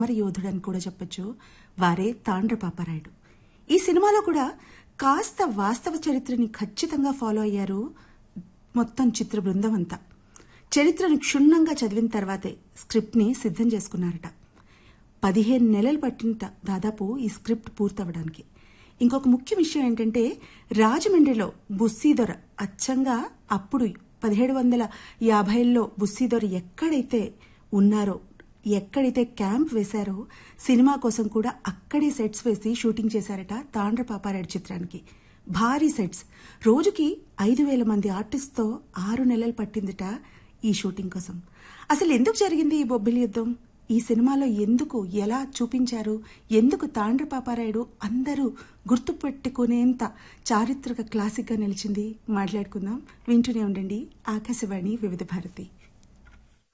మరి యోధుడు అని కూడా చెప్పొచ్చు వారే తాండ్ర పాపారాయుడు ఈ సినిమాలో కూడా కాస్త వాస్తవ చరిత్రని ఖచ్చితంగా ఫాలో అయ్యారు మొత్తం చిత్ర బృందం అంతా చరిత్రను క్షుణ్ణంగా చదివిన తర్వాతే స్క్రిప్ట్ని సిద్ధం చేసుకున్నారట పదిహేను నెలలు పట్టింట దాదాపు ఈ స్క్రిప్ట్ పూర్తవడానికి ఇంకొక ముఖ్య విషయం ఏంటంటే రాజమండ్రిలో బుస్సీదొర అచ్చంగా అప్పుడు పదిహేడు వందల యాభైలో బుస్సీదొర ఎక్కడైతే ఉన్నారో ఎక్కడైతే క్యాంప్ వేశారో సినిమా కోసం కూడా అక్కడే సెట్స్ వేసి షూటింగ్ చేశారట తాండ్ర పాపారాయుడు చిత్రానికి భారీ సెట్స్ రోజుకి ఐదు వేల మంది ఆర్టిస్ట్తో ఆరు నెలలు పట్టిందిట ఈ షూటింగ్ కోసం అసలు ఎందుకు జరిగింది ఈ బొబ్బిలి యుద్ధం ఈ సినిమాలో ఎందుకు ఎలా చూపించారు ఎందుకు తాండ్ర పాపారాయుడు అందరూ గుర్తుపెట్టుకునేంత చారిత్రక క్లాసిక్గా నిలిచింది మాట్లాడుకుందాం వింటూనే ఉండండి ఆకాశవాణి వివిధ భారతి